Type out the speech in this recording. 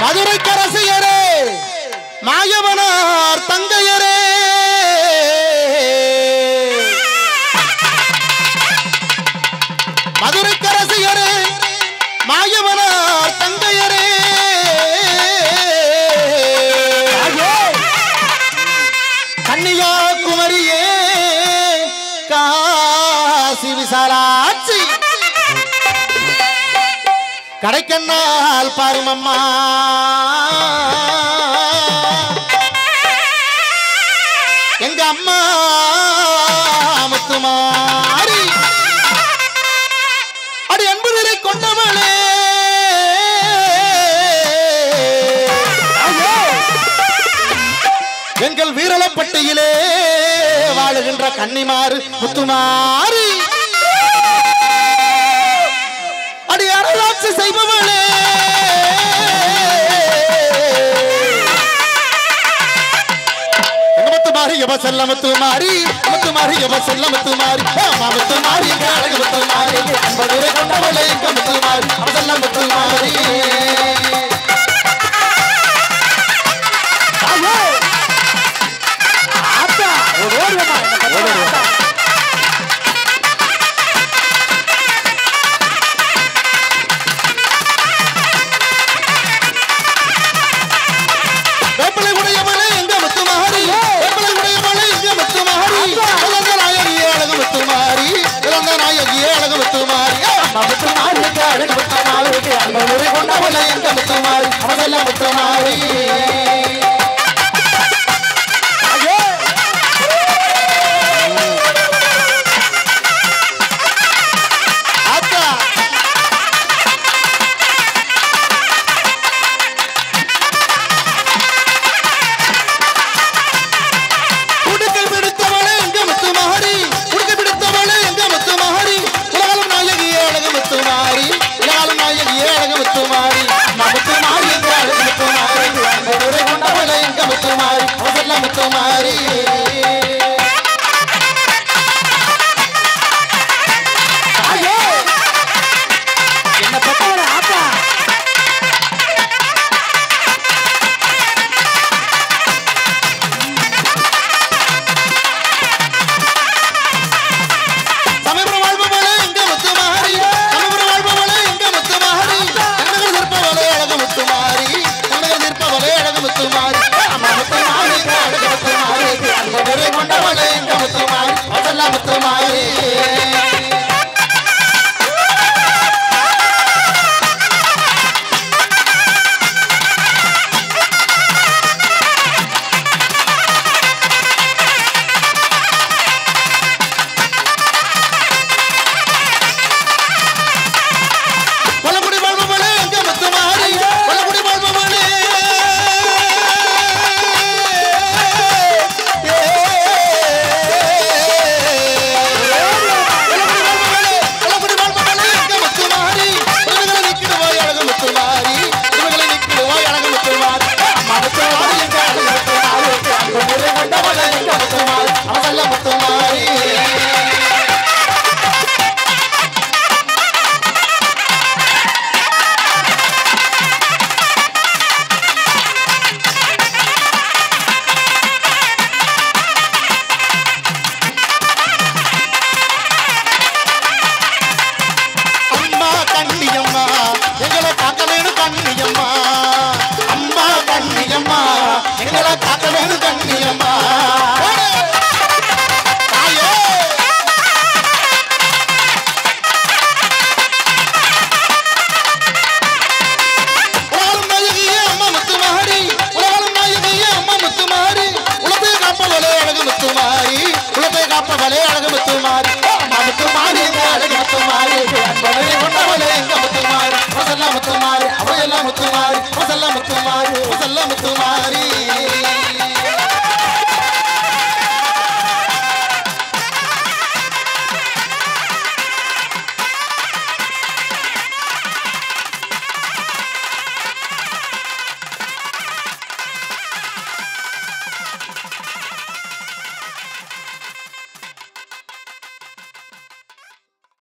மதுரை கரசியரே மாயவனார் தங்கையரே மதுரை கரசியரே மாயவனார் தங்கையரே கன்னியாகுமரியே காசி விசாலாட்சி கடைக்கண்ணால் பாருமம்மா எங்க அம்மா முத்துமாரி அடி அன்புதலை கொண்டவளே எங்கள் வீரலப்பட்டியிலே வாழுகின்ற கன்னிமாறு முத்துமாரி அடி அரசாட்சி செய்பவளே எங்க முத்துமாரி எவ செல்ல முத்துமாரி முத்துமாரி எவ செல்ல முத்துமாரி ஆமா முத்துமாரி எங்க அழகு முத்துமாரி அன்பதிரை கொண்டவளே எங்க முத்துமாரி அவ செல்ல முத்துமாரி வேப்பிலை உடையவளே எங்க முத்துமாரி வேப்பிலை உடையவளே எங்க முத்துமாரி இளந்த நாயகியே அழகு முத்துமாரி இளந்த நாயகியே அழகு முத்துமாரி முத்துமாரி எங்க அழகு முத்துமாரி அன்பதிரை கொண்டவளே எங்க முத்துமாரி அவ செல்ல முத்துமாரி ஆத்தா உடுக்கை பிடித்தவளே எங்க முத்துமாரி உடுக்கை பிடித்தவளே எங்க முத்துமாரி உலகம் நாயகியே அழகு முத்துமாரி உலகம் நாயகியே அழகு முத்துமாரி அம்மா முத்துமாரி எங்க அழகு முத்துமாரி அன்புரை கொண்டவளே எங்க முத்துமாரி அவசல்ல முத்துமாரி என்ன பெத்தவள ஆத்தா சமயபுரம் வாழ்பவளே எங்க முத்துமாரி சமயபுரம் வாழ்பவளே எங்க முத்துமாரி கண்ணகர் நிற்பவளே அழகு முத்துமாரி கண்ணகர் நிற்பவளே அழகு முத்துமாரி அம்மா முத்துமாரி எங்க அழகு முத்துமாரி அன்புரை கொண்டவளே எங்க முத்துமாரி அவசல்ல முத்துமாரி கொல்லக்குடி வாழ்பவளே எங்க முத்துமாரி கொல்லக்குடி வாழ்பவளே கொல்லக்குடி வாழ்பவளே எங்க முத்துமாரி உறவுகளை நிக்கிடுவாய் அழகு முத்துமாரி உறவுகளை நிக்கிடுவாய் அழகு முத்துமாரி அம்மா முத்துமாரி எங்க அழகு முத்துமாரி அன்புரை கொண்டவளே எங்க முத்துமாரி அவசல்ல முத்துமாரி அம்மா கண்ணியம்மா எங்களை காக்க வேணும் கண்ணியம்மா அம்மா கண்ணியம்மா எங்களை காக்க வேணும் கண்ணியம்மா தாயே உலகம் நாயகியே அம்மா முத்துமாரி உலகம் நாயகியே அம்மா முத்துமாரி உலகத்தை காப்பவளே அழகு முத்துமாரி உலகத்தை காப்பவளே அழகு முத்துமாரி அம்மா முத்துமாரி எங்க அழகு முத்துமாரி அன்பவளே கொண்டவளே எங்க முத்துமாரி வசல்ல முத்துமாரி அவையெல்லாம் முத்துமாரி வசல்ல முத்துமாரி வசல்ல முத்துமாரி